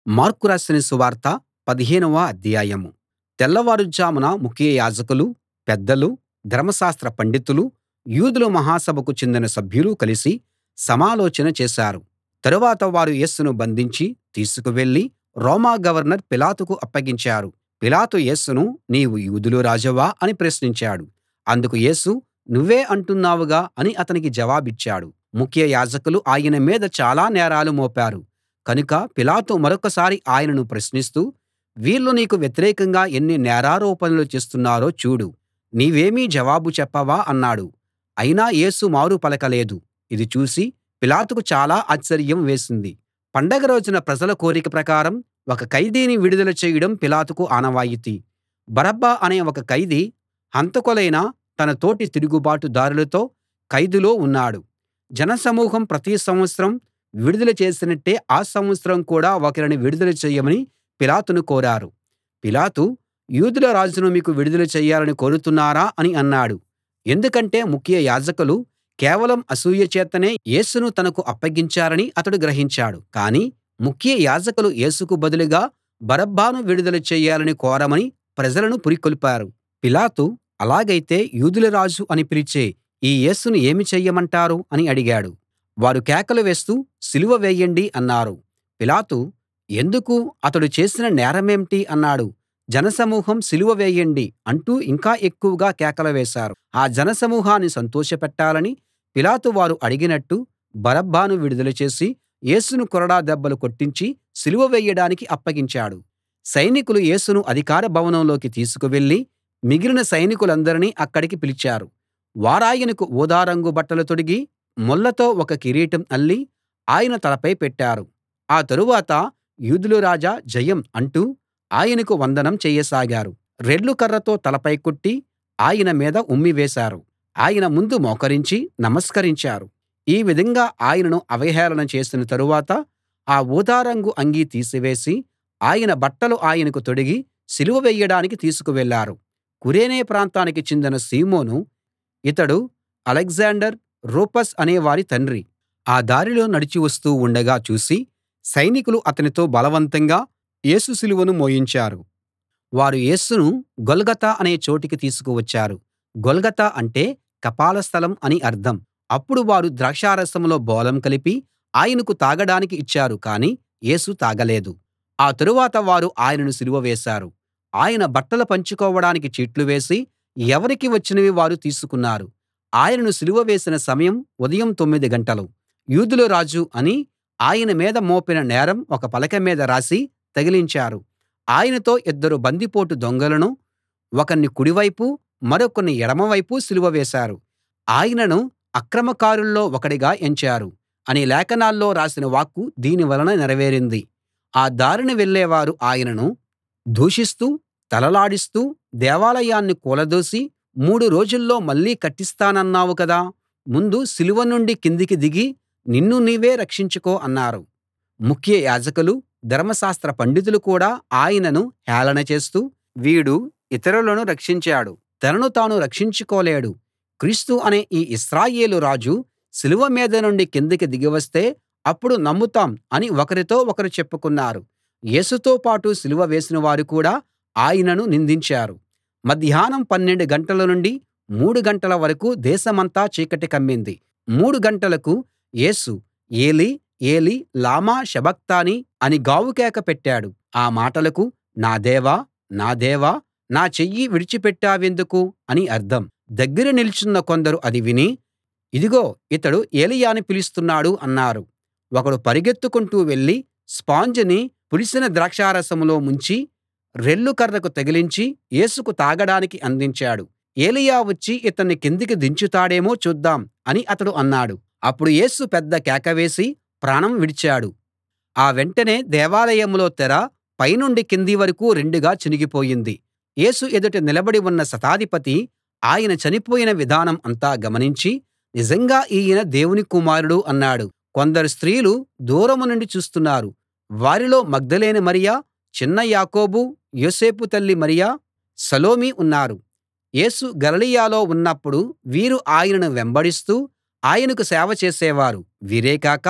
mark రాసిన సువార్త పదిహేనవ అధ్యాయం తెల్లవారుజామున ముఖ్య యాజకులు పెద్దలు ధర్మశాస్త్ర పండితులు యూదుల మహాసభకు చెందిన సభ్యులు కలిసి సమాలోచన చేశారు తరువాత వారు యేసును బంధించి తీసుకు వెళ్లి రోమా గవర్నర్ పిలాతుకు అప్పగించారు పిలాతు యేసును నీవు యూదుల రాజువా అని ప్రశ్నించాడు అందుకు యేసు నువ్వే అంటున్నావుగా అని అతనికి జవాబిచ్చాడు ముఖ్య యాజకులు ఆయన మీద చాలా నేరాలు మోపారు కనుక పిలాతు మరొకసారి ఆయనను ప్రశ్నిస్తూ వీళ్ళు నీకు వ్యతిరేకంగా ఎన్ని నేరారోపణలు చేస్తున్నారో చూడు నీవేమీ జవాబు చెప్పవా అన్నాడు అయినా యేసు మారు పలకలేదు ఇది చూసి పిలాతుకు చాలా ఆశ్చర్యం వేసింది పండగ రోజున ప్రజల కోరిక ప్రకారం ఒక ఖైదీని విడుదల చేయడం పిలాతుకు ఆనవాయితీ బరబ్బా అనే ఒక ఖైదీ హంతకులైన తన తోటి తిరుగుబాటుదారులతో ఖైదులో ఉన్నాడు జనసమూహం ప్రతి సంవత్సరం విడుదల చేసినట్టే ఆ సంవత్సరం కూడా ఒకరిని విడుదల చేయమని పిలాతును కోరారు పిలాతు యూదుల రాజును మీకు విడుదల చెయ్యాలని కోరుతున్నారా అని అన్నాడు ఎందుకంటే ముఖ్య యాజకులు కేవలం అసూయ చేతనే యేసును తనకు అప్పగించారని అతడు గ్రహించాడు కానీ ముఖ్య యాజకులు యేసుకు బదులుగా బరబ్బను విడుదల చెయ్యాలని కోరమని ప్రజలను పురికొల్పారు పిలాతు అలాగైతే యూదుల రాజు అని పిలిచే ఈ యేసును ఏమి చెయ్యమంటారు అని అడిగాడు వారు కేకలు వేస్తూ సిలువ వేయండి అన్నారు పిలాతు ఎందుకు అతడు చేసిన నేరమేంటి అన్నాడు జనసమూహం సిలువ వేయండి అంటూ ఇంకా ఎక్కువగా కేకలు వేశారు ఆ జనసమూహాన్ని సంతోషపెట్టాలని పిలాతు వారు అడిగినట్టు బరబ్బను విడుదల చేసి యేసును కొరడా దెబ్బలు కొట్టించి సిలువ వేయడానికి అప్పగించాడు సైనికులు యేసును అధికార భవనంలోకి తీసుకు వెళ్లి మిగిలిన సైనికులందరినీ అక్కడికి పిలిచారు వారాయనకు ఊదా రంగు బట్టలు తొడిగి ముళ్ళతో ఒక కిరీటం అల్లి ఆయన తలపై పెట్టారు ఆ తరువాత యూదుల రాజా జయం అంటూ ఆయనకు వందనం చేయసాగారు రెల్లు కర్రతో తలపై కొట్టి ఆయన మీద ఉమ్మి వేశారు ఆయన ముందు మోకరించి నమస్కరించారు ఈ విధంగా ఆయనను అవహేళన చేసిన తరువాత ఆ ఊదా రంగు అంగీ తీసివేసి ఆయన బట్టలు ఆయనకు తొడిగి సిలువ వేయడానికి తీసుకు వెళ్ళారు కురేనే ప్రాంతానికి చెందిన సీమోను ఇతడు అలెగ్జాండర్ రూపస్ అనేవారి తండ్రి ఆ దారిలో నడిచి వస్తూ ఉండగా చూసి సైనికులు అతనితో బలవంతంగా యేసు సిలువను మోయించారు వారు యేసును గొల్గతా అనే చోటికి తీసుకువచ్చారు గొల్గతా అంటే కపాల స్థలం అని అర్థం అప్పుడు వారు ద్రాక్షారసంలో బోళం కలిపి ఆయనకు తాగడానికి ఇచ్చారు కానీ యేసు తాగలేదు ఆ తరువాత వారు ఆయనను సిలువ వేశారు ఆయన బట్టలు పంచుకోవడానికి చీట్లు వేసి ఎవరికి వచ్చినవి వారు తీసుకున్నారు ఆయనను సిలువ వేసిన సమయం ఉదయం తొమ్మిది గంటలు యూదుల రాజు అని ఆయన మీద మోపిన నేరం ఒక పలక మీద రాసి తగిలించారు ఆయనతో ఇద్దరు బందిపోటు దొంగలను ఒకణ్ణి కుడివైపు మరొకణ్ణి ఎడమవైపు సిలువ వేశారు ఆయనను అక్రమకారుల్లో ఒకడిగా ఎంచారు అని లేఖనాల్లో రాసిన వాక్కు దీని వలన నెరవేరింది ఆ దారిన వెళ్ళేవారు ఆయనను దూషిస్తూ తలలాడిస్తూ దేవాలయాన్ని కూలదోసి మూడు రోజుల్లో మళ్ళీ కట్టిస్తానన్నావు కదా ముందు సిలువ నుండి కిందికి దిగి నిన్ను నీవే రక్షించుకో అన్నారు ముఖ్య యాజకులు ధర్మశాస్త్ర పండితులు కూడా ఆయనను హేళన చేస్తూ వీడు ఇతరులను రక్షించాడు తనను తాను రక్షించుకోలేడు క్రీస్తు అనే ఈ ఇశ్రాయేలు రాజు సిలువ మీద నుండి కిందికి దిగి వస్తే అప్పుడు నమ్ముతాం అని ఒకరితో ఒకరు చెప్పుకున్నారు యేసుతో పాటు సిలువ వేసిన వారు కూడా ఆయనను నిందించారు మధ్యాహ్నం పన్నెండు గంటల నుండి మూడు గంటల వరకూ దేశమంతా చీకటి కమ్మింది మూడు గంటలకు యేసు ఏలీ ఏలీ లామా సబక్తానీ అని గావుకేక పెట్టాడు ఆ మాటలకు నా దేవా నా దేవా నా చెయ్యి విడిచిపెట్టావెందుకు అని అర్థం దగ్గర నిల్చున్న కొందరు అది విని ఇదిగో ఇతడు ఏలీయాను పిలుస్తున్నాడు అన్నారు ఒకడు పరుగెత్తుకుంటూ వెళ్ళి స్పాంజిని పులిసిన ద్రాక్షారసంలో ముంచి రెల్లు కర్రకు తగిలించి యేసుకు తాగడానికి అందించాడు ఏలీయా వచ్చి ఇతన్ని కిందికి దించుతాడేమో చూద్దాం అని అతడు అన్నాడు అప్పుడు యేసు పెద్ద కేక వేసి ప్రాణం విడిచాడు ఆ వెంటనే దేవాలయంలో తెర పైనుండి కింది వరకూ రెండుగా చినిగిపోయింది యేసు ఎదుట నిలబడి ఉన్న శతాధిపతి ఆయన చనిపోయిన విధానం అంతా గమనించి నిజంగా ఈయన దేవుని కుమారుడు అన్నాడు కొందరు స్త్రీలు దూరం నుండి చూస్తున్నారు వారిలో మగ్దలేనే మరియ చిన్న యాకోబు యోసేపు తల్లి మరియ సలోమి ఉన్నారు యేసు గలిలయలో ఉన్నప్పుడు వీరు ఆయనను వెంబడిస్తూ ఆయనకు సేవ చేసేవారు వీరే కాక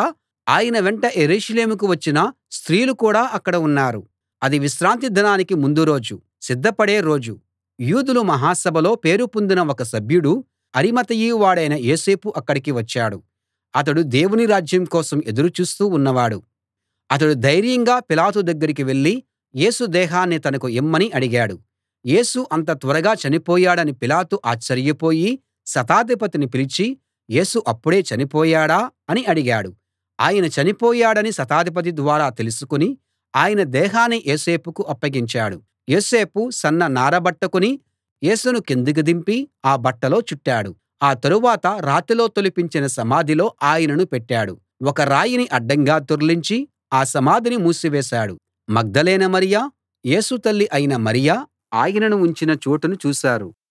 ఆయన వెంట యెరూషలేముకు వచ్చిన స్త్రీలు కూడా అక్కడ ఉన్నారు అది విశ్రాంతి దినానికి ముందు రోజు సిద్ధపడే రోజు యూదుల మహాసభలో పేరు పొందిన ఒక సభ్యుడు అరిమతయి వాడైన యోసేపు అక్కడికి వచ్చాడు అతడు దేవుని రాజ్యం కోసం ఎదురు చూస్తూ ఉన్నవాడు అతడు ధైర్యంగా పిలాతు దగ్గరికి వెళ్ళి యేసు దేహాన్ని తనకు ఇమ్మని అడిగాడు యేసు అంత త్వరగా చనిపోయాడని పిలాతు ఆశ్చర్యపోయి శతాధిపతిని పిలిచి యేసు అప్పుడే చనిపోయాడా అని అడిగాడు ఆయన చనిపోయాడని శతాధిపతి ద్వారా తెలుసుకుని ఆయన దేహాన్ని యోసేపుకు అప్పగించాడు యోసేపు సన్న నారబట్ట కొని యేసును కిందికి దింపి ఆ బట్టలో చుట్టాడు ఆ తరువాత రాతిలో తొలిపించిన సమాధిలో ఆయనను పెట్టాడు ఒక రాయిని అడ్డంగా దొర్లించి ఆ సమాధిని మూసివేశాడు మగ్దలేనే మరియ యేసు తల్లి అయిన మరియ ఆయనను ఉంచిన చోటును చూశారు